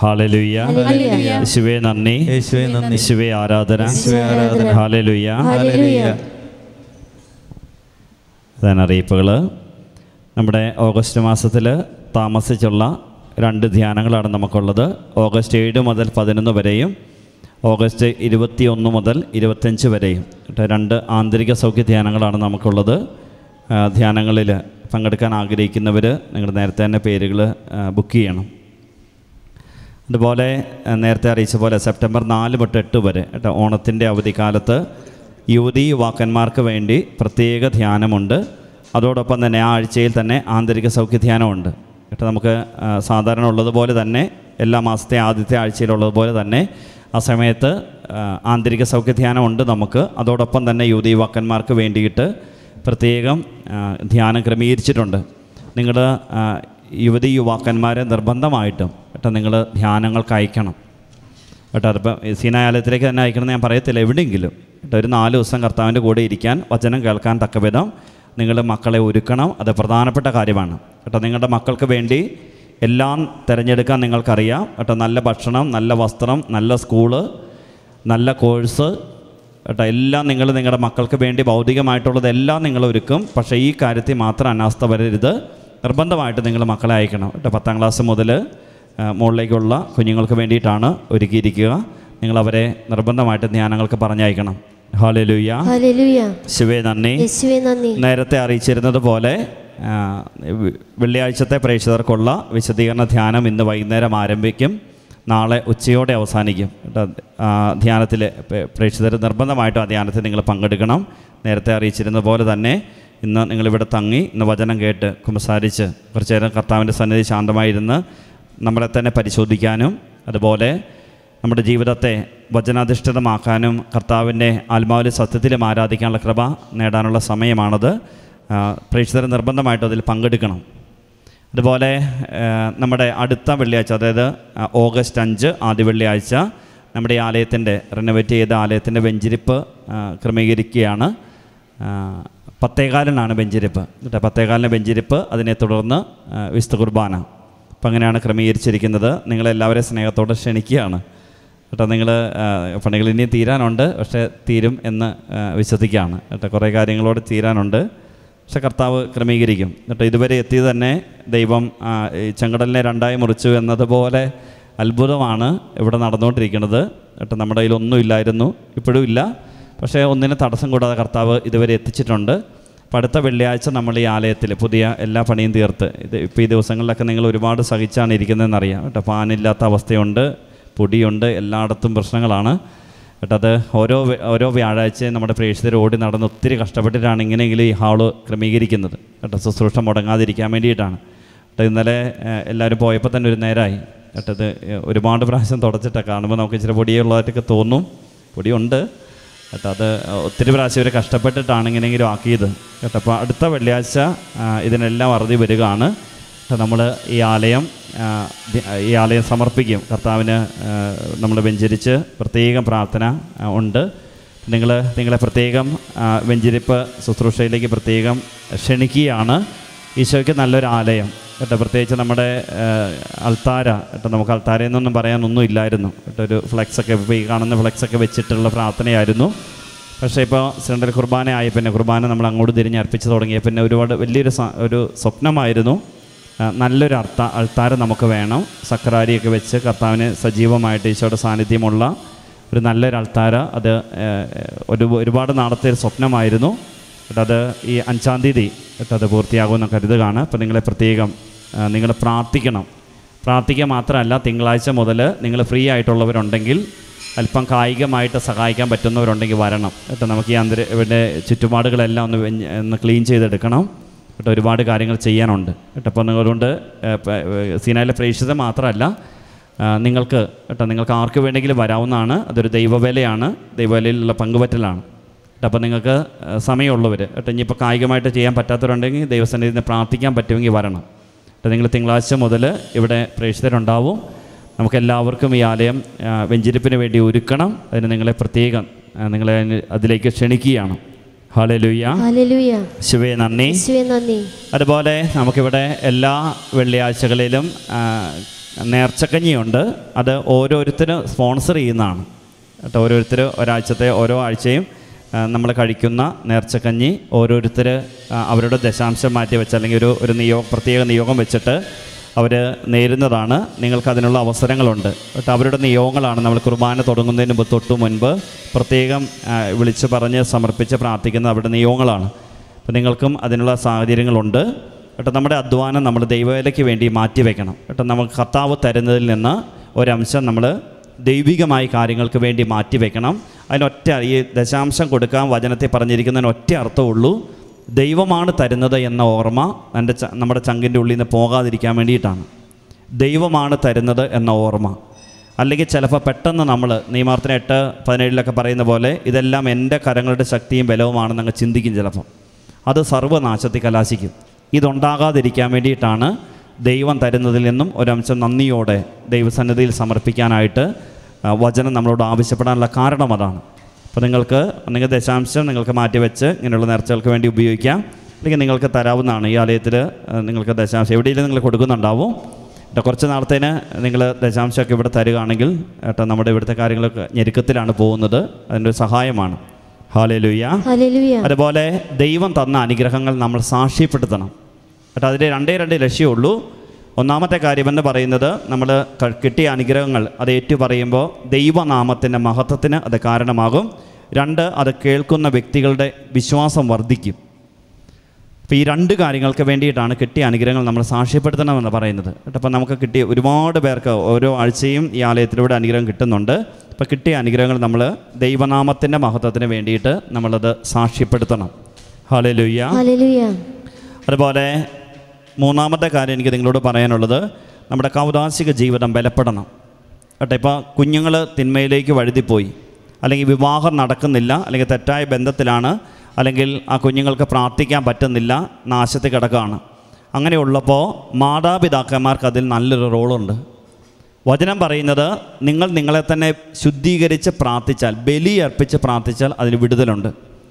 ഹാലലുയ്യ ഹല്ലേലൂയ. യേശുവേ നന്ദി യേശുവേ നന്ദി യേശുവേ ആരാധന യേശുവേ ആരാധന ഹാലലുയ്യ ഹല്ലേലൂയ. പ്രധാന അറിയിപ്പുകൾ നമ്മുടെ ഓഗസ്റ്റ് മാസത്തിൽ താമസിച്ചുള്ള രണ്ട് ധ്യാനങ്ങളാണ് നമുക്കുള്ളത് ഓഗസ്റ്റ് ഏഴ് മുതൽ പതിനൊന്ന് വരെയും ഓഗസ്റ്റ് ഇരുപത്തി ഒന്ന് മുതൽ ഇരുപത്തഞ്ച് വരെയും കേട്ടോ രണ്ട് ആന്തരിക സൗഖ്യ ധ്യാനങ്ങളാണ് നമുക്കുള്ളത് ആ, ധ്യാനങ്ങളിൽ പങ്കെടുക്കാൻ ആഗ്രഹിക്കുന്നവർ നിങ്ങൾ നേരത്തെ തന്നെ പേരുകൾ ബുക്ക് ചെയ്യണം അതുപോലെ ആ, നേരത്തെ അറിയിച്ച പോലെ സെപ്റ്റംബർ നാല് തൊട്ട് എട്ട് വരെ കേട്ടോ ഓണത്തിൻ്റെ അവധിക്കാലത്ത് യുവതി യുവാക്കന്മാർക്ക് വേണ്ടി പ്രത്യേക ധ്യാനമുണ്ട് അതോടൊപ്പം തന്നെ ആ ആഴ്ചയിൽ തന്നെ ആന്തരിക സൗഖ്യ ധ്യാനമുണ്ട് കേട്ടോ നമുക്ക് ആ, സാധാരണ ഉള്ളതുപോലെ തന്നെ എല്ലാ മാസത്തെ ആദ്യത്തെ ആഴ്ചയിലുള്ളതുപോലെ തന്നെ ആ സമയത്ത് ആ, ആന്തരിക സൗഖ്യ ധ്യാനമുണ്ട് നമുക്ക് അതോടൊപ്പം തന്നെ യുവതി യുവാക്കന്മാർക്ക് വേണ്ടിയിട്ട് പ്രത്യേകം ആ, ധ്യാനം ക്രമീകരിച്ചിട്ടുണ്ട് നിങ്ങൾ യുവതി യുവാക്കന്മാരെ നിർബന്ധമായിട്ടും കേട്ടോ നിങ്ങൾ ധ്യാനങ്ങൾക്ക് അയക്കണം കേട്ടോ അതിപ്പം സീനായാലയത്തിലേക്ക് തന്നെ അയക്കണം എന്ന് ഞാൻ പറയത്തില്ല എവിടെയെങ്കിലും കേട്ടോ ഒരു നാല് ദിവസം കർത്താവിൻ്റെ കൂടെ ഇരിക്കാൻ വചനം കേൾക്കാൻ തക്ക വിധം നിങ്ങൾ മക്കളെ ഒരുക്കണം അത് പ്രധാനപ്പെട്ട കാര്യമാണ് കേട്ടോ നിങ്ങളുടെ മക്കൾക്ക് വേണ്ടി എല്ലാം തിരഞ്ഞെടുക്കാൻ നിങ്ങൾക്കറിയാം കേട്ടോ നല്ല ഭക്ഷണം നല്ല വസ്ത്രം നല്ല സ്കൂള് നല്ല കോഴ്സ് കേട്ടോ എല്ലാം നിങ്ങൾ നിങ്ങളുടെ മക്കൾക്ക് വേണ്ടി ഭൗതികമായിട്ടുള്ളതെല്ലാം നിങ്ങൾ ഒരുക്കും പക്ഷേ ഈ കാര്യത്തിൽ മാത്രം അനാസ്ഥ വരരുത് നിർബന്ധമായിട്ട് നിങ്ങൾ മക്കളെ അയക്കണം കേട്ടോ പത്താം ക്ലാസ് മുതൽ ആ, മുകളിലേക്കുള്ള കുഞ്ഞുങ്ങൾക്ക് വേണ്ടിയിട്ടാണ് ഒരുക്കിയിരിക്കുക നിങ്ങളവരെ നിർബന്ധമായിട്ട് ധ്യാനങ്ങൾക്ക് പറഞ്ഞയക്കണം ഹാലലുയ്യ ഹല്ലേലൂയ. ശിവേ നന്ദി യേശുവേ നന്ദി നേരത്തെ അറിയിച്ചിരുന്നത് പോലെ ആ, വെ- വെള്ളിയാഴ്ചത്തെ പ്രേക്ഷകർക്കുള്ള വിശദീകരണ ധ്യാനം ഇന്ന് വൈകുന്നേരം ആരംഭിക്കും നാളെ ഉച്ചയോടെ അവസാനിക്കും കേട്ടോ ധ്യാനത്തിൽ പ്രേക്ഷകർ നിർബന്ധമായിട്ടും ആ ധ്യാനത്തിൽ നിങ്ങൾ പങ്കെടുക്കണം നേരത്തെ അറിയിച്ചിരുന്ന പോലെ തന്നെ ഇന്ന് നിങ്ങളിവിടെ തങ്ങി ഇന്ന് വചനം കേട്ട് കുമ്പസാരിച്ച് കുറച്ച് നേരം കർത്താവിൻ്റെ സന്നിധി ശാന്തമായിരുന്ന് നമ്മളെ തന്നെ പരിശോധിക്കാനും അതുപോലെ നമ്മുടെ ജീവിതത്തെ വചനാധിഷ്ഠിതമാക്കാനും കർത്താവിൻ്റെ ആത്മാവിലെ സത്യത്തിലും ആരാധിക്കാനുള്ള കൃപ നേടാനുള്ള സമയമാണത് ആ, പ്രേക്ഷിതർ നിർബന്ധമായിട്ടും അതിൽ പങ്കെടുക്കണം അതുപോലെ ആ, നമ്മുടെ അടുത്ത വെള്ളിയാഴ്ച അതായത് ആ, ഓഗസ്റ്റ് അഞ്ച് ആദ്യ വെള്ളിയാഴ്ച നമ്മുടെ ഈ ആലയത്തിൻ്റെ റിനോവേറ്റ് ചെയ്ത ആലയത്തിൻ്റെ വെഞ്ചിരിപ്പ് ആ, ക്രമീകരിക്കുകയാണ് ആ, പത്തേകാലിനാണ് വെഞ്ചിരിപ്പ് എന്നിട്ട് പത്തേകാലിന് വെഞ്ചിരിപ്പ് അതിനെ തുടർന്ന് ആ, വിശുദ്ധ കുർബാന അപ്പം അങ്ങനെയാണ് ക്രമീകരിച്ചിരിക്കുന്നത് നിങ്ങളെല്ലാവരെയും സ്നേഹത്തോടെ ക്ഷണിക്കുകയാണ് കേട്ടോ നിങ്ങൾ പണികൾ ഇനിയും തീരാനുണ്ട് പക്ഷേ തീരും എന്ന് ആ, വിശ്വസിക്കുകയാണ് കേട്ടോ കുറേ കാര്യങ്ങളോട് തീരാനുണ്ട് പക്ഷെ കർത്താവ് ക്രമീകരിക്കും എന്നിട്ട് ഇതുവരെ എത്തിയത് തന്നെ ദൈവം ആ, ഈ ചെങ്കടലിനെ രണ്ടായി മുറിച്ചു എന്നതുപോലെ അത്ഭുതമാണ് ഇവിടെ നടന്നുകൊണ്ടിരിക്കുന്നത് കേട്ടോ നമ്മുടെ കയ്യിലൊന്നും ഇല്ലായിരുന്നു ഇപ്പോഴും ഇല്ല പക്ഷേ ഒന്നിനും തടസ്സം കൂടാതെ കർത്താവ് ഇതുവരെ എത്തിച്ചിട്ടുണ്ട് അപ്പോൾ അടുത്ത വെള്ളിയാഴ്ച നമ്മൾ ഈ ആലയത്തിൽ പുതിയ എല്ലാ പണിയും തീർത്ത് ഇത് ഇപ്പോൾ ഈ ദിവസങ്ങളിലൊക്കെ നിങ്ങൾ ഒരുപാട് സഹിച്ചാണ് ഇരിക്കുന്നതെന്നറിയാം കേട്ടോ ഫാനില്ലാത്ത അവസ്ഥയുണ്ട് പൊടിയുണ്ട് എല്ലായിടത്തും പ്രശ്നങ്ങളാണ് കേട്ടോ അത് ഓരോ വ്യ- ഓരോ വ്യാഴാഴ്ചയും നമ്മുടെ പ്രേക്ഷിതർ ഓടി നടന്ന് ഒത്തിരി കഷ്ടപ്പെട്ടിട്ടാണ് ഇങ്ങനെയെങ്കിലും ഈ ഹാള് ക്രമീകരിക്കുന്നത് കേട്ടോ ശുശ്രൂഷ മുടങ്ങാതിരിക്കാൻ വേണ്ടിയിട്ടാണ് കേട്ടോ ഇന്നലെ ഏഹ്, എല്ലാവരും പോയപ്പോൾ തന്നെ ഒരു നേരമായി കേട്ടോ ഇത് ഏഹ്, ഒരുപാട് പ്രാവശ്യം തുടച്ചിട്ടൊക്കെ കാണുമ്പോൾ നമുക്ക് ഇച്ചിരി പൊടിയുള്ളതായിട്ടൊക്കെ തോന്നും പൊടിയുണ്ട് കേട്ടോ അത് ഒത്തിരി പ്രാവശ്യം ഇവർ കഷ്ടപ്പെട്ടിട്ടാണ് ഇങ്ങനെയെങ്കിലും ആക്കിയത് കേട്ടോ അപ്പോൾ അടുത്ത വെള്ളിയാഴ്ച ആ, ഇതിനെല്ലാം അറുതി വരികയാണ് നമ്മൾ ഈ ആലയം ആ, ദി- ഈ ആലയം സമർപ്പിക്കും കർത്താവിന് നമ്മൾ വെഞ്ചരിച്ച് പ്രത്യേകം പ്രാർത്ഥന ആ, ഉണ്ട് നിങ്ങൾ നിങ്ങളെ പ്രത്യേകം ആ, വെഞ്ചരിപ്പ് ശുശ്രൂഷയിലേക്ക് പ്രത്യേകം ക്ഷണിക്കുകയാണ് ഈശോയ്ക്ക് നല്ലൊരു ആലയം കേട്ടോ പ്രത്യേകിച്ച് നമ്മുടെ ആ, അൾത്താര കേട്ടോ നമുക്ക് അൾത്താരയിൽ നിന്നൊന്നും പറയാനൊന്നും ഇല്ലായിരുന്നു കേട്ടോ ഒരു ഫ്ലെക്സൊക്കെ ഇപ്പോൾ ഈ കാണുന്ന ഫ്ലെക്സൊക്കെ വെച്ചിട്ടുള്ള പ്രാർത്ഥനയായിരുന്നു പക്ഷേ ഇപ്പോൾ സിലിണ്ടർ കുർബാന ആയി പിന്നെ കുർബാന നമ്മൾ അങ്ങോട്ട് തിരിഞ്ഞ് അർപ്പിച്ച് തുടങ്ങിയ പിന്നെ ഒരുപാട് വലിയൊരു സ- ഒരു സ്വപ്നമായിരുന്നു ആ, നല്ലൊരു അർത്ഥ അൾത്താര നമുക്ക് വേണം സക്രാരിയൊക്കെ വെച്ച് കർത്താവിന് സജീവമായിട്ട് ഈശോയുടെ സാന്നിധ്യമുള്ള ഒരു നല്ലൊരു അൾത്താര അത് ഏ, ഒരു ഒരുപാട് നാളത്തെ ഒരു സ്വപ്നമായിരുന്നു കേട്ടോ അത് ഈ അഞ്ചാം തീയതി കേട്ടോ അത് പൂർത്തിയാകുമെന്ന് കരുതുകയാണ് അപ്പോൾ നിങ്ങളെ പ്രത്യേകം നിങ്ങൾ പ്രാർത്ഥിക്കണം പ്രാർത്ഥിക്കുക മാത്രമല്ല തിങ്കളാഴ്ച മുതൽ നിങ്ങൾ ഫ്രീ ആയിട്ടുള്ളവരുണ്ടെങ്കിൽ അല്പം കായികമായിട്ട് സഹായിക്കാൻ പറ്റുന്നവരുണ്ടെങ്കിൽ വരണം കേട്ടോ നമുക്ക് ഈ അന്തര ഇവിടെ ചുറ്റുപാടുകളെല്ലാം ഒന്ന് വെഞ്ഞ് ഒന്ന് ക്ലീൻ ചെയ്തെടുക്കണം കേട്ടോ ഒരുപാട് കാര്യങ്ങൾ ചെയ്യാനുണ്ട് കേട്ടോ അപ്പോൾ അതുകൊണ്ട് സീനായിലെ പ്രേക്ഷിതം മാത്രമല്ല ആ, നിങ്ങൾക്ക് കേട്ടോ നിങ്ങൾക്ക് ആർക്ക് വേണമെങ്കിലും വരാവുന്നതാണ് അതൊരു ദൈവവേലയാണ് ദൈവവേലയിലുള്ള പങ്കുപറ്റലാണ് കേട്ടോ അപ്പോൾ നിങ്ങൾക്ക് ആ, സമയമുള്ളവർ കേട്ടോ ഇനിയിപ്പോൾ കായികമായിട്ട് ചെയ്യാൻ പറ്റാത്തവരുണ്ടെങ്കിൽ ദൈവസന്നിധിയിൽ നിന്ന് പ്രാർത്ഥിക്കാൻ പറ്റുമെങ്കിൽ വരണം കേട്ടോ നിങ്ങൾ തിങ്കളാഴ്ച മുതൽ ഇവിടെ പ്രേക്ഷിതരുണ്ടാവും നമുക്ക് എല്ലാവർക്കും ഈ ആലയം ആ, വെഞ്ചരിപ്പിന് വേണ്ടി ഒരുക്കണം അതിന് നിങ്ങളെ പ്രത്യേകം ആ, നിങ്ങളെ അതിലേക്ക് ക്ഷണിക്കുകയാണ് ഹാലേ ലുയ്യ ഹല്ലേലൂയ. ശിവേ നന്ദി യേശുവേ നന്ദി അതുപോലെ നമുക്കിവിടെ എല്ലാ വെള്ളിയാഴ്ചകളിലും ആ, നേർച്ചക്കഞ്ഞിയുണ്ട് അത് ഓരോരുത്തരും സ്പോൺസർ ചെയ്യുന്നതാണ് കേട്ടോ ഓരോരുത്തർ ഒരാഴ്ചത്തെ ഓരോ ആഴ്ചയും നമ്മൾ കഴിക്കുന്ന നേർച്ചക്കഞ്ഞി ഓരോരുത്തർ അവരുടെ ദശാംശം മാറ്റി വെച്ച് അല്ലെങ്കിൽ ഒരു ഒരു നിയോഗ പ്രത്യേക നിയോഗം വെച്ചിട്ട് അവർ നേരുന്നതാണ് നിങ്ങൾക്ക് അതിനുള്ള അവസരങ്ങളുണ്ട് കേട്ടോ അവരുടെ നിയോഗങ്ങളാണ് നമ്മൾ കുർബാന തുടങ്ങുന്നതിന് മുമ്പ് തൊട്ട് മുൻപ് പ്രത്യേകം ആ, വിളിച്ച് പറഞ്ഞ് സമർപ്പിച്ച് പ്രാർത്ഥിക്കുന്ന അവരുടെ നിയോഗങ്ങളാണ് അപ്പോൾ നിങ്ങൾക്കും അതിനുള്ള സാഹചര്യങ്ങളുണ്ട് കേട്ടോ നമ്മുടെ അധ്വാനം നമ്മൾ ദൈവവേലയ്ക്ക് വേണ്ടി മാറ്റിവെക്കണം കേട്ടോ നമുക്ക് കർത്താവ് തരുന്നതിൽ നിന്ന് ഒരംശം നമ്മൾ ദൈവികമായ കാര്യങ്ങൾക്ക് വേണ്ടി മാറ്റിവെക്കണം അതിനൊറ്റ ഈ ദശാംശം കൊടുക്കാൻ വചനത്തിൽ പറഞ്ഞിരിക്കുന്നതിന് ഒറ്റ അർത്ഥമുള്ളൂ ദൈവമാണ് തരുന്നത് എന്ന ഓർമ്മ എൻ്റെ ച നമ്മുടെ ചങ്കിൻ്റെ ഉള്ളിൽ നിന്ന് പോകാതിരിക്കാൻ വേണ്ടിയിട്ടാണ് ദൈവമാണ് തരുന്നത് എന്ന ഓർമ്മ അല്ലെങ്കിൽ ചിലപ്പോൾ പെട്ടെന്ന് നമ്മൾ നിയമാർത്ഥന എട്ട് പതിനേഴിലൊക്കെ പറയുന്ന പോലെ ഇതെല്ലാം എൻ്റെ കരങ്ങളുടെ ശക്തിയും ബലവുമാണെന്ന് അങ്ങ് ചിന്തിക്കും ചിലപ്പോൾ അത് സർവ്വനാശത്തിൽ കലാശിക്കും ഇതുണ്ടാകാതിരിക്കാൻ വേണ്ടിയിട്ടാണ് ദൈവം തരുന്നതിൽ നിന്നും ഒരംശം നന്ദിയോടെ ദൈവസന്നിധിയിൽ സമർപ്പിക്കാനായിട്ട് ആ, വചനം നമ്മളോട് ആവശ്യപ്പെടാനുള്ള കാരണം അതാണ് അപ്പോൾ നിങ്ങൾക്ക് നിങ്ങൾ ദശാംശം നിങ്ങൾക്ക് മാറ്റിവെച്ച് ഇങ്ങനെയുള്ള നേർച്ചകൾക്ക് വേണ്ടി ഉപയോഗിക്കാം അല്ലെങ്കിൽ നിങ്ങൾക്ക് തരാവുന്നതാണ് ഈ ആലയത്തിൽ ആ, നിങ്ങൾക്ക് ദശാംശം എവിടെയെങ്കിലും നിങ്ങൾ കൊടുക്കുന്നുണ്ടാവും കേട്ടോ കുറച്ച് നാളത്തേന് നിങ്ങൾ ദശാംശമൊക്കെ ഇവിടെ തരികയാണെങ്കിൽ കേട്ടോ നമ്മുടെ ഇവിടുത്തെ കാര്യങ്ങളൊക്കെ ഞെരുക്കത്തിലാണ് പോകുന്നത് അതിൻ്റെ ഒരു സഹായമാണ് ഹാലേ ലുയ്യ ഹല്ലേലൂയ അതുപോലെ ദൈവം തന്ന അനുഗ്രഹങ്ങൾ നമ്മൾ സാക്ഷ്യപ്പെടുത്തണം കേട്ടോ അതിൽ രണ്ടേ രണ്ട് ലക്ഷ്യമുള്ളൂ ഒന്നാമത്തെ കാര്യമെന്ന് പറയുന്നത് നമ്മൾ ക- കിട്ടിയ അനുഗ്രഹങ്ങൾ അത് ഏറ്റു പറയുമ്പോൾ ദൈവനാമത്തിൻ്റെ മഹത്വത്തിന് അത് കാരണമാകും രണ്ട് അത് കേൾക്കുന്ന വ്യക്തികളുടെ വിശ്വാസം വർദ്ധിക്കും അപ്പോൾ ഈ രണ്ട് കാര്യങ്ങൾക്ക് വേണ്ടിയിട്ടാണ് കിട്ടിയ അനുഗ്രഹങ്ങൾ നമ്മൾ സാക്ഷ്യപ്പെടുത്തണമെന്ന് പറയുന്നത് കേട്ടോ അപ്പോൾ നമുക്ക് കിട്ടിയ ഒരുപാട് പേർക്ക് ഓരോ ആഴ്ചയും ഈ ആലയത്തിലൂടെ അനുഗ്രഹം കിട്ടുന്നുണ്ട് അപ്പോൾ കിട്ടിയ അനുഗ്രഹങ്ങൾ നമ്മൾ ദൈവനാമത്തിൻ്റെ മഹത്വത്തിന് വേണ്ടിയിട്ട് നമ്മളത് സാക്ഷ്യപ്പെടുത്തണം ഹാലേ ലുയ്യ ഹല്ലേലൂയ അതുപോലെ മൂന്നാമത്തെ കാര്യം എനിക്ക് നിങ്ങളോട് പറയാനുള്ളത് നമ്മുടെ കൗതാശിക ജീവിതം ബലപ്പെടണം കേട്ടോ ഇപ്പോൾ കുഞ്ഞുങ്ങൾ തിന്മയിലേക്ക് വഴുതിപ്പോയി അല്ലെങ്കിൽ വിവാഹം നടക്കുന്നില്ല അല്ലെങ്കിൽ തെറ്റായ ബന്ധത്തിലാണ് അല്ലെങ്കിൽ ആ കുഞ്ഞുങ്ങൾക്ക് പ്രാർത്ഥിക്കാൻ പറ്റുന്നില്ല നാശത്തിൽ കിടക്കുകയാണ് അങ്ങനെയുള്ളപ്പോൾ മാതാപിതാക്കന്മാർക്ക് അതിൽ നല്ലൊരു റോളുണ്ട് വചനം പറയുന്നത് നിങ്ങൾ നിങ്ങളെ തന്നെ ശുദ്ധീകരിച്ച് പ്രാർത്ഥിച്ചാൽ ബലി അർപ്പിച്ച് പ്രാർത്ഥിച്ചാൽ അതിന് വിടുതലുണ്ട്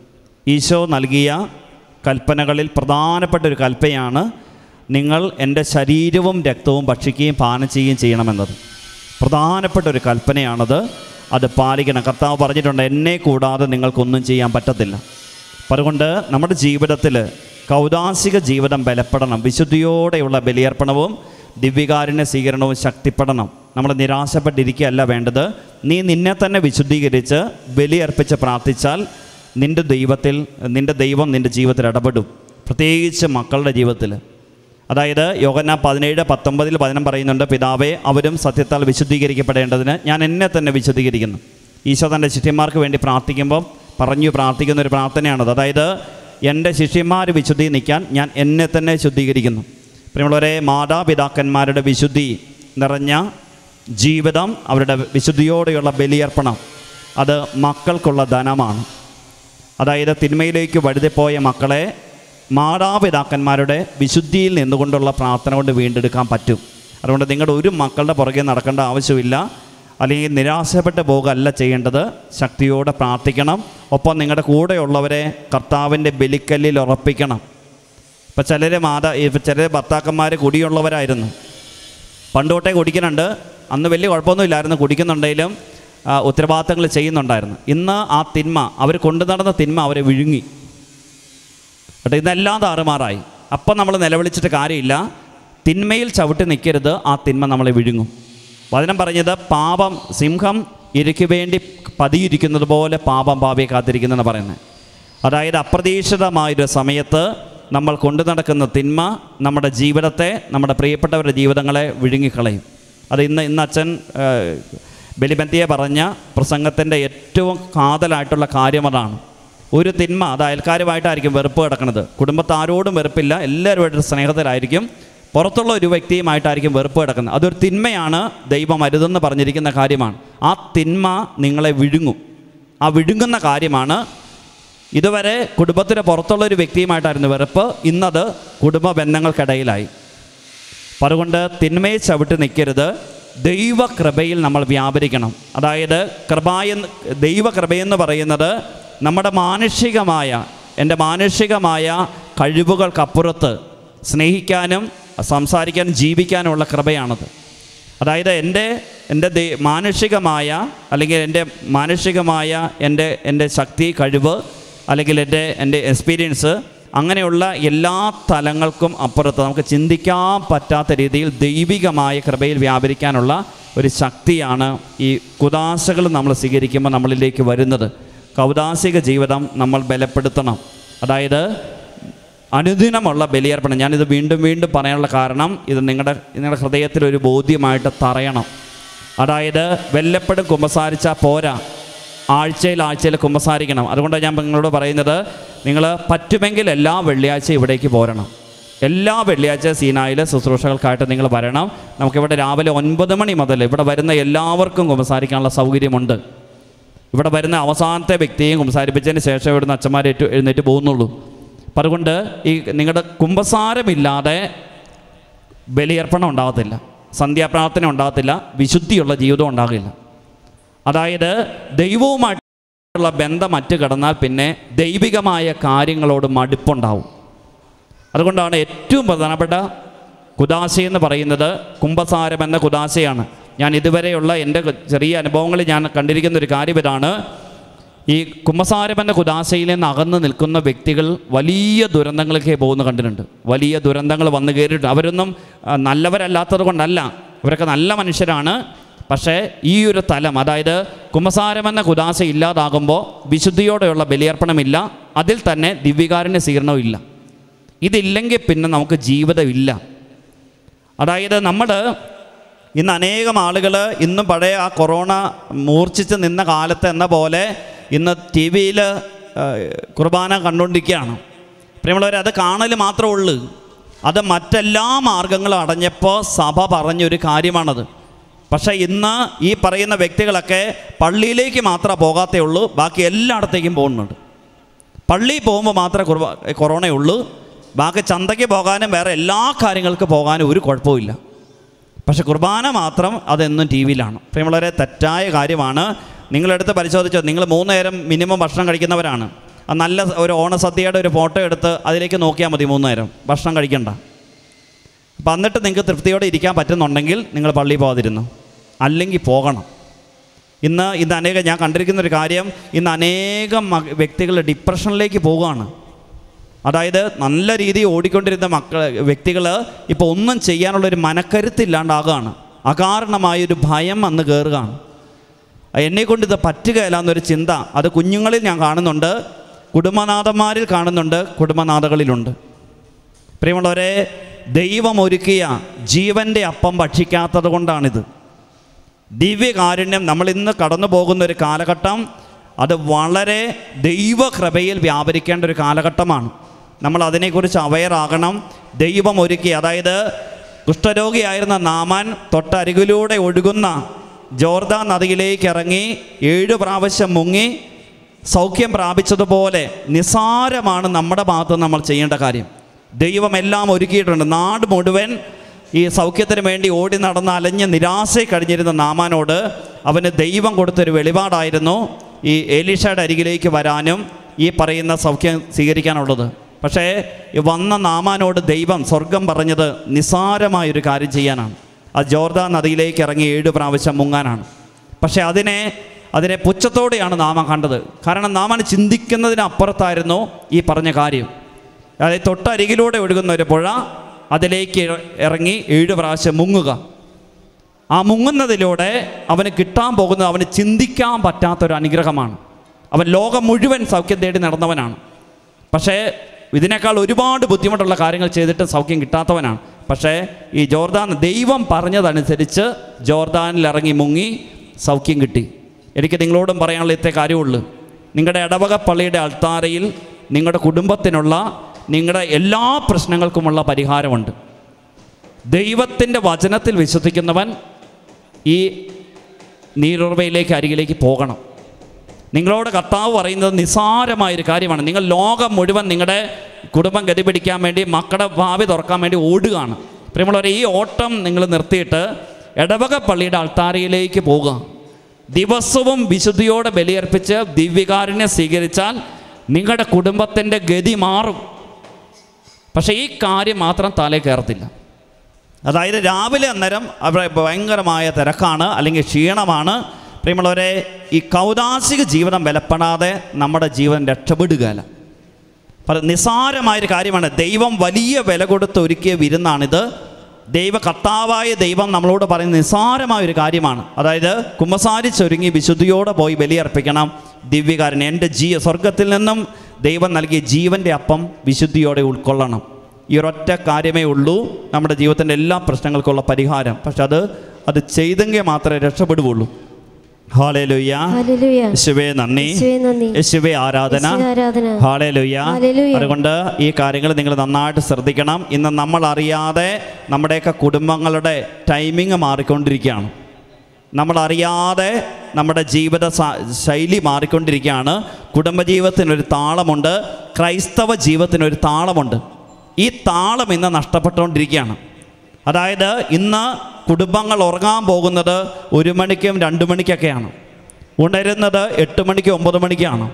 ഈശോ നൽകിയ കൽപ്പനകളിൽ പ്രധാനപ്പെട്ട ഒരു കൽപ്പനയാണ് നിങ്ങൾ എൻ്റെ ശരീരവും രക്തവും ഭക്ഷിക്കുകയും പാനം ചെയ്യുകയും ചെയ്യണമെന്നത് പ്രധാനപ്പെട്ട ഒരു കൽപ്പനയാണത് അത് പാലിക്കണം കർത്താവ് പറഞ്ഞിട്ടുണ്ട് എന്നെ കൂടാതെ നിങ്ങൾക്കൊന്നും ചെയ്യാൻ പറ്റത്തില്ല അപ്പം അതുകൊണ്ട് നമ്മുടെ ജീവിതത്തിൽ കൗതാശിക ജീവിതം ബലപ്പെടണം വിശുദ്ധിയോടെയുള്ള ബലിയർപ്പണവും ദിവ്യകാരുണ്യ സ്വീകരണവും ശക്തിപ്പെടണം നമ്മൾ നിരാശപ്പെട്ടിരിക്കുകയല്ല വേണ്ടത് നീ നിന്നെ തന്നെ വിശുദ്ധീകരിച്ച് ബലിയർപ്പിച്ച് പ്രാർത്ഥിച്ചാൽ നിൻ്റെ ദൈവത്തിൽ നിൻ്റെ ദൈവം നിൻ്റെ ജീവിതത്തിൽ ഇടപെടും പ്രത്യേകിച്ച് മക്കളുടെ ജീവിതത്തിൽ അതായത് യോഗന പതിനേഴ് പത്തൊമ്പതിൽ വചനം പറയുന്നുണ്ട് പിതാവേ അവരും സത്യത്താൽ വിശുദ്ധീകരിക്കപ്പെടേണ്ടതിന് ഞാൻ എന്നെ തന്നെ വിശുദ്ധീകരിക്കുന്നു ഈശോ തൻ്റെ ശിഷ്യന്മാർക്ക് വേണ്ടി പ്രാർത്ഥിക്കുമ്പോൾ പറഞ്ഞു പ്രാർത്ഥിക്കുന്ന ഒരു പ്രാർത്ഥനയാണത് അതായത് എൻ്റെ ശിഷ്യന്മാർ വിശുദ്ധി നിൽക്കാൻ ഞാൻ എന്നെ തന്നെ ശുദ്ധീകരിക്കുന്നു പ്രിയമുള്ളവരെ മാതാപിതാക്കന്മാരുടെ വിശുദ്ധി നിറഞ്ഞ ജീവിതം അവരുടെ വിശുദ്ധിയോടെയുള്ള ബലിയർപ്പണം അത് മക്കൾക്കുള്ള ധനമാണ് അതായത് തിന്മയിലേക്ക് വഴുതിപ്പോയ മക്കളെ മാതാപിതാക്കന്മാരുടെ വിശുദ്ധിയിൽ നിന്നുകൊണ്ടുള്ള പ്രാർത്ഥന കൊണ്ട് വീണ്ടെടുക്കാൻ പറ്റും അതുകൊണ്ട് നിങ്ങളുടെ ഒരു മക്കളുടെ പുറകെ നടക്കേണ്ട ആവശ്യമില്ല അല്ലെങ്കിൽ നിരാശപ്പെട്ട് പോകുകയല്ല ചെയ്യേണ്ടത് ശക്തിയോടെ പ്രാർത്ഥിക്കണം ഒപ്പം നിങ്ങളുടെ കൂടെയുള്ളവരെ കർത്താവിൻ്റെ ബലിക്കല്ലിൽ ഉറപ്പിക്കണം ഇപ്പം ചിലർ മാതാ ഇപ്പം ചിലർ ഭർത്താക്കന്മാർ കുടിയുള്ളവരായിരുന്നു പണ്ട് തൊട്ടേ കുടിക്കുന്നുണ്ട് അന്ന് വലിയ കുഴപ്പമൊന്നുമില്ലായിരുന്നു കുടിക്കുന്നുണ്ടെങ്കിലും ആ, ഉത്തരവാദിത്തങ്ങൾ ചെയ്യുന്നുണ്ടായിരുന്നു ഇന്ന് ആ തിന്മ അവർ കൊണ്ടു നടന്ന തിന്മ അവരെ വിഴുങ്ങി കേട്ടോ ഇതെല്ലാം താറുമാറായി അപ്പം നമ്മൾ നിലവിളിച്ചിട്ട് കാര്യമില്ല തിന്മയിൽ ചവിട്ടി നിൽക്കരുത് ആ തിന്മ നമ്മളെ വിഴുങ്ങും വചനം പറഞ്ഞത് പാപം സിംഹം ഇരയ്ക്ക് വേണ്ടി പതിയിരിക്കുന്നത് പോലെ പാപം പാപിയെ കാത്തിരിക്കുന്നെന്ന് പറയുന്നത് അതായത് അപ്രതീക്ഷിതമായൊരു സമയത്ത് നമ്മൾ കൊണ്ടു നടക്കുന്ന തിന്മ നമ്മുടെ ജീവിതത്തെ നമ്മുടെ പ്രിയപ്പെട്ടവരുടെ ജീവിതങ്ങളെ വിഴുങ്ങിക്കളയും അത് ഇന്ന് ഇന്ന് അച്ഛൻ ആ, ബലിബന്തിയെ പറഞ്ഞ പ്രസംഗത്തിൻ്റെ ഏറ്റവും കാതലായിട്ടുള്ള കാര്യം അതാണ് ഒരു തിന്മ അത് അയൽക്കാരുമായിട്ടായിരിക്കും വെറുപ്പ് കിടക്കുന്നത് കുടുംബത്ത് ആരോടും വെറുപ്പില്ല എല്ലാവരുമായിട്ട് സ്നേഹത്തിലായിരിക്കും പുറത്തുള്ള ഒരു വ്യക്തിയുമായിട്ടായിരിക്കും വെറുപ്പ് കിടക്കുന്നത് അതൊരു തിന്മയാണ് ദൈവം അരുതെന്ന് പറഞ്ഞിരിക്കുന്ന കാര്യമാണ് ആ തിന്മ നിങ്ങളെ വിഴുങ്ങും ആ വിഴുങ്ങുന്ന കാര്യമാണ് ഇതുവരെ കുടുംബത്തിന് പുറത്തുള്ള ഒരു വ്യക്തിയുമായിട്ടായിരുന്നു വെറുപ്പ് ഇന്നത് കുടുംബ ബന്ധങ്ങൾക്കിടയിലായി അപ്പം അതുകൊണ്ട് തിന്മയെ ചവിട്ടി നിൽക്കരുത് ദൈവകൃപയിൽ നമ്മൾ വ്യാപരിക്കണം അതായത് കൃപയെന്ന് ദൈവകൃപയെന്ന് പറയുന്നത് നമ്മുടെ മാനുഷികമായ എൻ്റെ മാനുഷികമായ കഴിവുകൾക്കപ്പുറത്ത് സ്നേഹിക്കാനും സംസാരിക്കാനും ജീവിക്കാനുമുള്ള കൃപയാണത് അതായത് എൻ്റെ എൻ്റെ ദൈ- മാനുഷികമായ അല്ലെങ്കിൽ എൻ്റെ മാനുഷികമായ എൻ്റെ എൻ്റെ ശക്തി കഴിവ് അല്ലെങ്കിൽ എൻ്റെ എൻ്റെ എക്സ്പീരിയൻസ് അങ്ങനെയുള്ള എല്ലാ തലങ്ങൾക്കും അപ്പുറത്ത് നമുക്ക് ചിന്തിക്കാൻ പറ്റാത്ത രീതിയിൽ ദൈവികമായ കൃപയിൽ വ്യാപരിക്കാനുള്ള ഒരു ശക്തിയാണ് ഈ കുദാശകൾ നമ്മൾ സ്വീകരിക്കുമ്പോൾ നമ്മളിലേക്ക് വരുന്നത് കൗദാസിക ജീവിതം നമ്മൾ ബലപ്പെടുത്തണം അതായത് അനുദിനമുള്ള ബലിയർപ്പണം ഞാനിത് വീണ്ടും വീണ്ടും പറയാനുള്ള കാരണം ഇത് നിങ്ങളുടെ നിങ്ങളുടെ ഹൃദയത്തിൽ ഒരു ബോധ്യമായിട്ട് തറയണം അതായത് വെല്ലപ്പെടും കുമ്പസാരിച്ചാൽ പോരാ ആഴ്ചയിൽ ആഴ്ചയിൽ കുമ്പസാരിക്കണം അതുകൊണ്ടാണ് ഞാൻ നിങ്ങളോട് പറയുന്നത് നിങ്ങൾ പറ്റുമെങ്കിൽ എല്ലാ വെള്ളിയാഴ്ച ഇവിടേക്ക് പോരണം എല്ലാ വെള്ളിയാഴ്ച സീനായിൽ ശുശ്രൂഷകൾക്കായിട്ട് നിങ്ങൾ വരണം നമുക്കിവിടെ രാവിലെ ഒൻപത് മണി മുതൽ ഇവിടെ വരുന്ന എല്ലാവർക്കും കുമ്പസാരിക്കാനുള്ള സൗകര്യമുണ്ട് ഇവിടെ വരുന്ന അവസാനത്തെ വ്യക്തിയും കുമ്പസാരിപ്പിച്ചതിന് ശേഷം ഇവിടുന്ന് അച്ഛന്മാർ ഏറ്റു എഴുന്നേറ്റ് പോകുന്നുള്ളൂ അപ്പം അതുകൊണ്ട് ഈ നിങ്ങളുടെ കുമ്പസാരമില്ലാതെ ബലിയർപ്പണം ഉണ്ടാകത്തില്ല സന്ധ്യാപ്രാർത്ഥന ഉണ്ടാകത്തില്ല വിശുദ്ധിയുള്ള ജീവിതം ഉണ്ടാകില്ല അതായത് ദൈവവുമായിട്ടുള്ള ബന്ധം മറ്റ് കടന്നാൽ പിന്നെ ദൈവികമായ കാര്യങ്ങളോട് മടുപ്പുണ്ടാവും അതുകൊണ്ടാണ് ഏറ്റവും പ്രധാനപ്പെട്ട കുദാശ എന്ന് പറയുന്നത് കുംഭസാരം എന്ന കുദാശയാണ് ഞാൻ ഇതുവരെയുള്ള എൻ്റെ ചെറിയ അനുഭവങ്ങളിൽ ഞാൻ കണ്ടിരിക്കുന്ന ഒരു കാര്യം ഇതാണ് ഈ കുംഭസാരം എന്ന കുദാശയിൽ നിന്ന് അകന്ന് നിൽക്കുന്ന വ്യക്തികൾ വലിയ ദുരന്തങ്ങളിലേക്ക് പോകുന്ന കണ്ടിട്ടുണ്ട് വലിയ ദുരന്തങ്ങൾ വന്നു കയറിയിട്ടുണ്ട് അവരൊന്നും ആ, നല്ലവരല്ലാത്തത് കൊണ്ടല്ല അവരൊക്കെ നല്ല മനുഷ്യരാണ് പക്ഷേ ഈ ഒരു തലം അതായത് കുംഭസാരം എന്ന കുദാശ ഇല്ലാതാകുമ്പോൾ വിശുദ്ധിയോടെയുള്ള ബലിയർപ്പണമില്ല അതിൽ തന്നെ ദിവ്യകാരുണ്യ സ്വീകരണവും ഇല്ല ഇതില്ലെങ്കിൽ പിന്നെ നമുക്ക് ജീവിതമില്ല അതായത് നമ്മൾ ഇന്ന് അനേകം ആളുകൾ ഇന്നും പഴയ ആ കൊറോണ മൂർച്ഛിച്ച് നിന്ന കാലത്ത് എന്ന പോലെ ഇന്ന് ടി വിയിൽ കുർബാന കണ്ടുകൊണ്ടിരിക്കുകയാണ് പ്രിയമുള്ളവർ അത് കാണൽ മാത്രമേ ഉള്ളൂ അത് മറ്റെല്ലാ മാർഗങ്ങളും അടഞ്ഞപ്പോൾ സഭ പറഞ്ഞൊരു കാര്യമാണത് പക്ഷേ ഇന്ന് ഈ പറയുന്ന വ്യക്തികളൊക്കെ പള്ളിയിലേക്ക് മാത്രമേ പോകാത്തേ ഉള്ളൂ ബാക്കി എല്ലായിടത്തേക്കും പോകുന്നുണ്ട് പള്ളിയിൽ പോകുമ്പോൾ മാത്രമേ കുർബ കൊറോണയുള്ളൂ ബാക്കി ചന്തയ്ക്ക് പോകാനും വേറെ എല്ലാ കാര്യങ്ങൾക്ക് പോകാനും ഒരു കുഴപ്പമില്ല പക്ഷെ കുർബാന മാത്രം അതെന്നും ടി വിയിലാണ് അപ്പം വളരെ തെറ്റായ കാര്യമാണ് നിങ്ങളെടുത്ത് പരിശോധിച്ചോ നിങ്ങൾ മൂന്ന് നേരം മിനിമം ഭക്ഷണം കഴിക്കുന്നവരാണ് ആ നല്ല ഒരു ഓണസദ്യയുടെ ഒരു ഫോട്ടോ എടുത്ത് അതിലേക്ക് നോക്കിയാൽ മതി മൂന്ന് നേരം ഭക്ഷണം കഴിക്കണ്ട അപ്പം എന്നിട്ട് നിങ്ങൾക്ക് തൃപ്തിയോടെ ഇരിക്കാൻ പറ്റുന്നുണ്ടെങ്കിൽ നിങ്ങൾ പള്ളിയിൽ പോകാതിരുന്നു അല്ലെങ്കിൽ പോകണം ഇന്ന് ഇന്ന് അനേകം ഞാൻ കണ്ടിരിക്കുന്ന ഒരു കാര്യം ഇന്ന് അനേകം വ്യക്തികൾ ഡിപ്രഷനിലേക്ക് പോവുകയാണ് അതായത് നല്ല രീതിയിൽ ഓടിക്കൊണ്ടിരുന്ന മക്കൾ വ്യക്തികൾ ഇപ്പോൾ ഒന്നും ചെയ്യാനുള്ളൊരു മനക്കരുത്തില്ലാണ്ടാകുകയാണ് അകാരണമായൊരു ഭയം വന്ന് കയറുകയാണ് എന്നെക്കൊണ്ട് ഇത് പറ്റുകയില്ല എന്നൊരു ചിന്ത അത് കുഞ്ഞുങ്ങളിൽ ഞാൻ കാണുന്നുണ്ട് കുടുംബനാഥന്മാരിൽ കാണുന്നുണ്ട് കുടുംബനാഥകളിലുണ്ട് പ്രിയമുള്ളവരെ ദൈവം ഒരുക്കിയ ജീവൻ്റെ അപ്പം ഭക്ഷിക്കാത്തത് കൊണ്ടാണിത് ദിവ്യകാരുണ്യം നമ്മൾ ഇന്ന് കടന്നു പോകുന്ന ഒരു കാലഘട്ടം അത് വളരെ ദൈവകൃപയിൽ വ്യാപരിക്കേണ്ട ഒരു കാലഘട്ടമാണ് നമ്മൾ അതിനെക്കുറിച്ച് അവയറാകണം ദൈവം ഒരുക്കി അതായത് കുഷ്ഠരോഗിയായിരുന്ന നാമാൻ തൊട്ടരികിലൂടെ ഒഴുകുന്ന ജോർദാൻ നദിയിലേക്ക് ഇറങ്ങി ഏഴ് പ്രാവശ്യം മുങ്ങി സൗഖ്യം പ്രാപിച്ചതുപോലെ നിസാരമാണ് നമ്മുടെ ഭാഗത്ത് നമ്മൾ ചെയ്യേണ്ട കാര്യം ദൈവം എല്ലാം ഒരുക്കിയിട്ടുണ്ട് നാട് മുഴുവൻ ഈ സൗഖ്യത്തിന് വേണ്ടി ഓടി നടന്ന് അലഞ്ഞ് നിരാശയിൽ കഴിഞ്ഞിരുന്ന നാമാനോട് അവന് ദൈവം കൊടുത്തൊരു വെളിപാടായിരുന്നു ഈ എലീഷയുടെ അരികിലേക്ക് വരാനും ഈ പറയുന്ന സൗഖ്യം സ്വീകരിക്കാനുള്ളത് പക്ഷേ ഈ വന്ന നാമാനോട് ദൈവം സ്വർഗം പറഞ്ഞത് നിസ്സാരമായൊരു കാര്യം ചെയ്യാനാണ് അത് ജോർദാൻ നദിയിലേക്ക് ഇറങ്ങി ഏഴ് പ്രാവശ്യം മുങ്ങാനാണ് പക്ഷേ അതിനെ അതിനെ പുച്ഛത്തോടെയാണ് നാമം കണ്ടത് കാരണം നാമൻ ചിന്തിക്കുന്നതിനപ്പുറത്തായിരുന്നു ഈ പറഞ്ഞ കാര്യം അതായത് തൊട്ടരികിലൂടെ ഒഴുകുന്ന ഒരു പുഴ അതിലേക്ക് ഇറ- ഇറങ്ങി ഏഴ് പ്രാവശ്യം മുങ്ങുക ആ മുങ്ങുന്നതിലൂടെ അവന് കിട്ടാൻ പോകുന്നത് അവന് ചിന്തിക്കാൻ പറ്റാത്തൊരു അനുഗ്രഹമാണ് അവൻ ലോകം മുഴുവൻ സൗഖ്യം തേടി നടന്നവനാണ് പക്ഷേ ഇതിനേക്കാൾ ഒരുപാട് ബുദ്ധിമുട്ടുള്ള കാര്യങ്ങൾ ചെയ്തിട്ട് സൗഖ്യം കിട്ടാത്തവനാണ് പക്ഷേ ഈ ജോർദാൻ ദൈവം പറഞ്ഞതനുസരിച്ച് ജോർദാനിൽ ഇറങ്ങി മുങ്ങി സൗഖ്യം കിട്ടി എനിക്ക് നിങ്ങളോടും പറയാനുള്ള ഇത്തേ കാര്യമുള്ളൂ നിങ്ങളുടെ ഇടവക പള്ളിയുടെ അൾത്താരയിൽ നിങ്ങളുടെ കുടുംബത്തിനുള്ള നിങ്ങളുടെ എല്ലാ പ്രശ്നങ്ങൾക്കുമുള്ള പരിഹാരമുണ്ട് ദൈവത്തിൻ്റെ വചനത്തിൽ വിശ്വസിക്കുന്നവൻ ഈ നീരുറവയിലേക്ക് അരികിലേക്ക് പോകണം നിങ്ങളോട് കർത്താവ് പറയുന്നത് നിസ്സാരമായൊരു കാര്യമാണ് നിങ്ങൾ ലോകം മുഴുവൻ നിങ്ങളുടെ കുടുംബം ഗതി പിടിക്കാൻ വേണ്ടി മക്കളുടെ ഭാവി തുറക്കാൻ വേണ്ടി ഓടുകയാണ് പ്രിയമുള്ളവരെ ഈ ഓട്ടം നിങ്ങൾ നിർത്തിയിട്ട് ഇടവക പള്ളിയുടെ അൾത്താരയിലേക്ക് പോകുക ദിവസവും വിശുദ്ധിയോടെ ബലിയർപ്പിച്ച് ദിവ്യകാരുണ്യം സ്വീകരിച്ചാൽ നിങ്ങളുടെ കുടുംബത്തിൻ്റെ ഗതി മാറും പക്ഷേ ഈ കാര്യം മാത്രം തലേ കയറത്തില്ല അതായത് രാവിലെ അന്നേരം അവിടെ ഭയങ്കരമായ തിരക്കാണ് അല്ലെങ്കിൽ ക്ഷീണമാണ് പ്രിയമുള്ളവരെ ഈ കൗതാസിക ജീവിതം ബലപ്പെടാതെ നമ്മുടെ ജീവൻ രക്ഷപ്പെടുകയല്ല പറ നിസ്സാരമായൊരു കാര്യമാണ് ദൈവം വലിയ വില കൊടുത്ത് ഒരുക്കിയ വിരുന്നാണിത് ദൈവ കർത്താവായ ദൈവം നമ്മളോട് പറയുന്ന നിസ്സാരമായൊരു കാര്യമാണ് അതായത് കുമ്പസാരിച്ചൊരുങ്ങി വിശുദ്ധിയോടെ പോയി ബലിയർപ്പിക്കണം ദിവ്യകാരൻ എൻ്റെ ജീ സ്വർഗത്തിൽ നിന്നും ദൈവം നൽകിയ ജീവൻ്റെ അപ്പം വിശുദ്ധിയോടെ ഉൾക്കൊള്ളണം ഈ ഒരൊറ്റ കാര്യമേ ഉള്ളൂ നമ്മുടെ ജീവിതത്തിൻ്റെ എല്ലാ പ്രശ്നങ്ങൾക്കുള്ള പരിഹാരം പക്ഷെ അത് അത് ചെയ്തെങ്കിൽ മാത്രമേ രക്ഷപ്പെടുകയുള്ളൂ ഹാലേലുയ്യ ഹല്ലേലൂയ യേശുവേ നന്ദി യേശുവേ നന്ദി യേശുവേ ആരാധന യേശുവേ ആരാധന ഹാലേലുയ്യ ഹല്ലേലൂയ. അതുകൊണ്ട് ഈ കാര്യങ്ങൾ നിങ്ങൾ നന്നായിട്ട് ശ്രദ്ധിക്കണം ഇന്ന് നമ്മൾ അറിയാതെ നമ്മുടെയൊക്കെ കുടുംബങ്ങളുടെ ടൈമിങ് മാറിക്കൊണ്ടിരിക്കുകയാണ് നമ്മൾ അറിയാതെ നമ്മുടെ ജീവിത സ- ശൈലി മാറിക്കൊണ്ടിരിക്കുകയാണ് കുടുംബജീവിതത്തിനൊരു താളമുണ്ട് ക്രൈസ്തവ ജീവിതത്തിനൊരു താളമുണ്ട് ഈ താളം ഇന്ന് നഷ്ടപ്പെട്ടുകൊണ്ടിരിക്കുകയാണ് അതായത് ഇന്ന് കുടുംബങ്ങൾ ഉറങ്ങാൻ പോകുന്നത് ഒരു മണിക്കും രണ്ട് മണിക്കൊക്കെയാണ് ഉണരുന്നത് എട്ട് മണിക്ക് ഒമ്പത് മണിക്കാണ്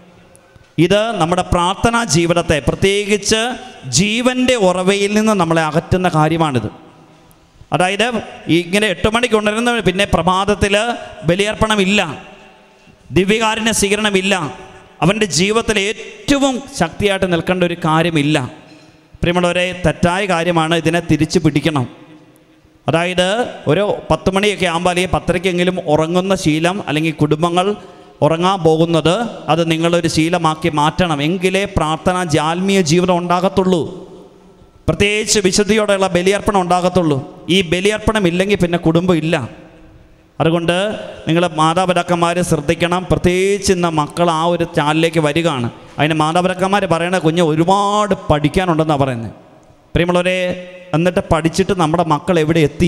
ഇത് നമ്മുടെ പ്രാർത്ഥനാ ജീവിതത്തെ പ്രത്യേകിച്ച് ജീവൻ്റെ ഉറവയിൽ നിന്ന് നമ്മളെ അകറ്റുന്ന കാര്യമാണിത് അതായത് ഈ ഇങ്ങനെ എട്ട് മണിക്ക് ഉണരുന്ന പിന്നെ പ്രഭാതത്തിൽ ബലിയർപ്പണമില്ല ദിവ്യകാരുണ്യ സ്വീകരണമില്ല അവൻ്റെ ജീവിതത്തിൽ ഏറ്റവും ശക്തിയായിട്ട് നിൽക്കേണ്ട ഒരു കാര്യമില്ല പ്രിയമുള്ളവരെ തെറ്റായ കാര്യമാണ് ഇതിനെ തിരിച്ചു പിടിക്കണം അതായത് ഒരു പത്ത് മണിയൊക്കെ ആകുമ്പോൾ അല്ലെങ്കിൽ പത്തരയ്ക്കെങ്കിലും ഉറങ്ങുന്ന ശീലം അല്ലെങ്കിൽ കുടുംബങ്ങൾ ഉറങ്ങാൻ പോകുന്നത് അത് നിങ്ങളൊരു ശീലമാക്കി മാറ്റണം എങ്കിലേ പ്രാർത്ഥന ജാൽമീയ ജീവിതം ഉണ്ടാകത്തുള്ളൂ പ്രത്യേകിച്ച് വിശുദ്ധിയോടെയുള്ള ബലിയർപ്പണം ഉണ്ടാകത്തുള്ളൂ ഈ ബലിയർപ്പണം ഇല്ലെങ്കിൽ പിന്നെ കുടുംബം ഇല്ല അതുകൊണ്ട് നിങ്ങൾ മാതാപിതാക്കന്മാർ ശ്രദ്ധിക്കണം പ്രത്യേകിച്ച് ഇന്ന് മക്കൾ ആ ഒരു ചാലിലേക്ക് വരികയാണ് അതിന് മാതാപിതാക്കന്മാർ പറയണ കുഞ്ഞ് ഒരുപാട് പഠിക്കാനുണ്ടെന്നാണ് പറയുന്നത് പ്രിയമുള്ളവരെ എന്നിട്ട് പഠിച്ചിട്ട് നമ്മുടെ മക്കൾ എവിടെ എത്തി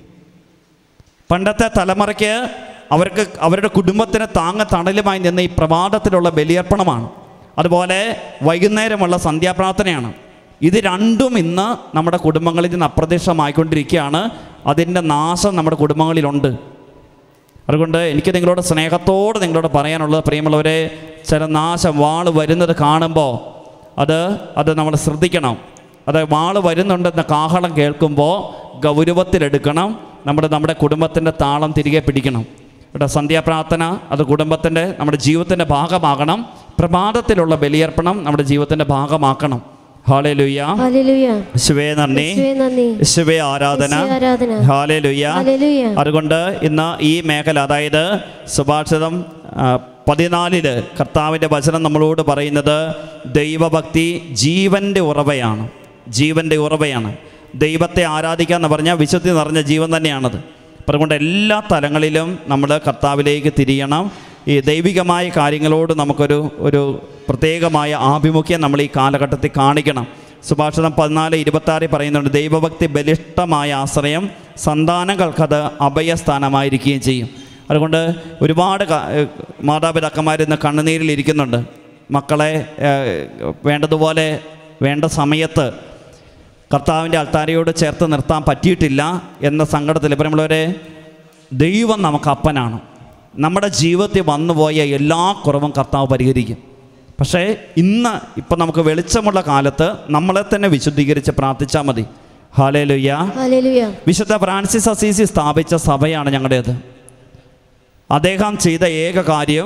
പണ്ടത്തെ തലമുറയ്ക്ക് അവർക്ക് അവരുടെ കുടുംബത്തിന് താങ്ങ തണലുമായി നിന്ന ഈ പ്രഭാതത്തിലുള്ള ബലിയർപ്പണമാണ് അതുപോലെ വൈകുന്നേരമുള്ള സന്ധ്യാപ്രാർത്ഥനയാണ് ഇത് രണ്ടും ഇന്ന് നമ്മുടെ കുടുംബങ്ങളിൽ നിന്ന് അപ്രത്യക്ഷമായിക്കൊണ്ടിരിക്കുകയാണ് അതിൻ്റെ നാശം നമ്മുടെ കുടുംബങ്ങളിലുണ്ട് അതുകൊണ്ട് എനിക്ക് നിങ്ങളോട് സ്നേഹത്തോട് നിങ്ങളോട് പറയാനുള്ളത് പ്രിയമുള്ളവരെ ചില നാശം വാള് വരുന്നത് കാണുമ്പോൾ അത് അത് നമ്മൾ ശ്രദ്ധിക്കണം അത് വാള് വരുന്നുണ്ടെന്ന കാഹളം കേൾക്കുമ്പോൾ ഗൗരവത്തിലെടുക്കണം നമ്മുടെ നമ്മുടെ കുടുംബത്തിൻ്റെ താളം തിരികെ പിടിക്കണം ഇവിടെ സന്ധ്യാപ്രാർത്ഥന അത് കുടുംബത്തിൻ്റെ നമ്മുടെ ജീവിതത്തിൻ്റെ ഭാഗമാകണം പ്രഭാതത്തിലുള്ള ബലിയർപ്പണം നമ്മുടെ ജീവിതത്തിൻ്റെ ഭാഗമാക്കണം ഹാളേ ലുയ്യ ഹല്ലേലൂയ ശിവേ നന്ദി യേശുവേ നന്ദി ശിവേ ആരാധന യേശുവേ ആരാധന ഹാലേ ലുയ്യ ഹല്ലേലൂയ അതുകൊണ്ട് ഇന്ന് ഈ മേഖല അതായത് സുഭാഷിതം ആ, പതിനാലില് കർത്താവിൻ്റെ വചനം നമ്മളോട് പറയുന്നത് ദൈവഭക്തി ജീവൻ്റെ ഉറവയാണ് ജീവൻ്റെ ഉറവയാണ് ദൈവത്തെ ആരാധിക്കുക എന്ന് പറഞ്ഞാൽ വിശുദ്ധി നിറഞ്ഞ ജീവൻ തന്നെയാണത് അപ്പം അതുകൊണ്ട് എല്ലാ തലങ്ങളിലും നമ്മൾ കർത്താവിലേക്ക് തിരിയണം ഈ ദൈവികമായ കാര്യങ്ങളോട് നമുക്കൊരു ഒരു പ്രത്യേകമായ ആഭിമുഖ്യം നമ്മൾ ഈ കാലഘട്ടത്തിൽ കാണിക്കണം സുഭാഷിതം പതിനാല് ഇരുപത്താറിൽ പറയുന്നുണ്ട് ദൈവഭക്തി ബലിഷ്ഠമായ ആശ്രയം സന്താനങ്ങൾക്കത് അഭയസ്ഥാനമായിരിക്കുകയും ചെയ്യും അതുകൊണ്ട് ഒരുപാട് ക- ഏഹ് മാതാപിതാക്കന്മാർ ഇന്ന് കണ്ണുനീരിൽ ഇരിക്കുന്നുണ്ട് മക്കളെ ഏഹ്, വേണ്ടതുപോലെ വേണ്ട സമയത്ത് കർത്താവിൻ്റെ അൾത്താരയോട് ചേർത്ത് നിർത്താൻ പറ്റിയിട്ടില്ല എന്ന സങ്കടത്തിൽ ഇപ്പം നമ്മളൊരു ദൈവം നമുക്ക് അപ്പനാണ് നമ്മുടെ ജീവിതത്തിൽ വന്നുപോയ എല്ലാ കുറവും കർത്താവ് പരിഹരിക്കും പക്ഷേ ഇന്ന് ഇപ്പം നമുക്ക് വെളിച്ചമുള്ള കാലത്ത് നമ്മളെ തന്നെ വിശുദ്ധീകരിച്ച് പ്രാർത്ഥിച്ചാൽ മതി ഹാലേ ലുയ്യ ഹല്ലേലൂയ വിശുദ്ധ ഫ്രാൻസിസ് അസീസി സ്ഥാപിച്ച സഭയാണ് ഞങ്ങളുടേത് അദ്ദേഹം ചെയ്ത ഏക കാര്യം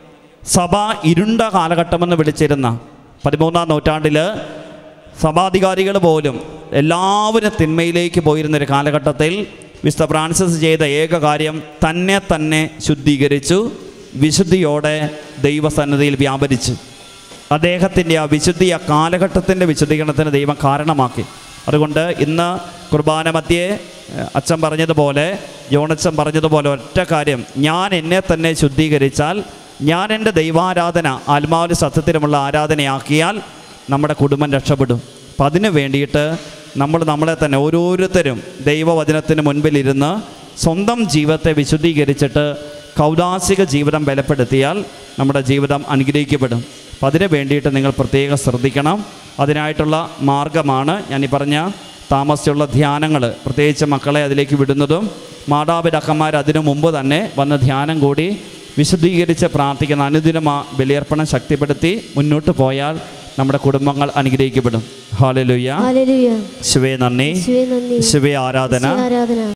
സഭ ഇരുണ്ട കാലഘട്ടമെന്ന് വിളിച്ചിരുന്ന പതിമൂന്നാം നൂറ്റാണ്ടിൽ സഭാധികാരികൾ പോലും എല്ലാവരും തിന്മയിലേക്ക് പോയിരുന്നൊരു കാലഘട്ടത്തിൽ വിശുദ്ധ ഫ്രാൻസിസ് ചെയ്ത ഏക കാര്യം തന്നെ തന്നെ ശുദ്ധീകരിച്ചു വിശുദ്ധിയോടെ ദൈവസന്നിധിയിൽ വ്യാപരിച്ചു അദ്ദേഹത്തിൻ്റെ ആ വിശുദ്ധി ആ കാലഘട്ടത്തിൻ്റെ വിശുദ്ധീകരണത്തിന് ദൈവം കാരണമാക്കി അതുകൊണ്ട് ഇന്ന് കുർബാന മധ്യേ ഏഹ്, അച്ഛൻ പറഞ്ഞതുപോലെ ജോണച്ചൻ പറഞ്ഞതുപോലെ ഒറ്റ കാര്യം ഞാൻ എന്നെ തന്നെ ശുദ്ധീകരിച്ചാൽ ഞാൻ എൻ്റെ ദൈവാരാധന ആത്മാവിന് സത്യത്തിലുമുള്ള ആരാധനയാക്കിയാൽ നമ്മുടെ കുടുംബം രക്ഷപ്പെടും അപ്പം അതിന് വേണ്ടിയിട്ട് നമ്മൾ നമ്മളെ തന്നെ ഓരോരുത്തരും ദൈവവചനത്തിന് മുൻപിലിരുന്ന് സ്വന്തം ജീവിതത്തെ വിശുദ്ധീകരിച്ചിട്ട് കൗതാസിക ജീവിതം ബലപ്പെടുത്തിയാൽ നമ്മുടെ ജീവിതം അനുഗ്രഹിക്കപ്പെടും അപ്പം അതിന് വേണ്ടിയിട്ട് നിങ്ങൾ പ്രത്യേകം ശ്രദ്ധിക്കണം അതിനായിട്ടുള്ള മാർഗമാണ് ഞാൻ ഈ പറഞ്ഞ താമസിച്ചുള്ള ധ്യാനങ്ങൾ പ്രത്യേകിച്ച് മക്കളെ അതിലേക്ക് വിടുന്നതും മാതാപിതാക്കന്മാർ അതിനു മുമ്പ് തന്നെ വന്ന് ധ്യാനം കൂടി വിശുദ്ധീകരിച്ച് പ്രാർത്ഥിക്കുന്ന അനുദിനം ആ ബലിയർപ്പണം ശക്തിപ്പെടുത്തി മുന്നോട്ട് പോയാൽ നമ്മുടെ കുടുംബങ്ങൾ അനുഗ്രഹിക്കപ്പെടും ഹാലലുയ്യ ഹല്ലേലൂയ ശിവേ നന്ദി യേശുവേ നന്ദി ശിവേ ആരാധന യേശുവേ ആരാധന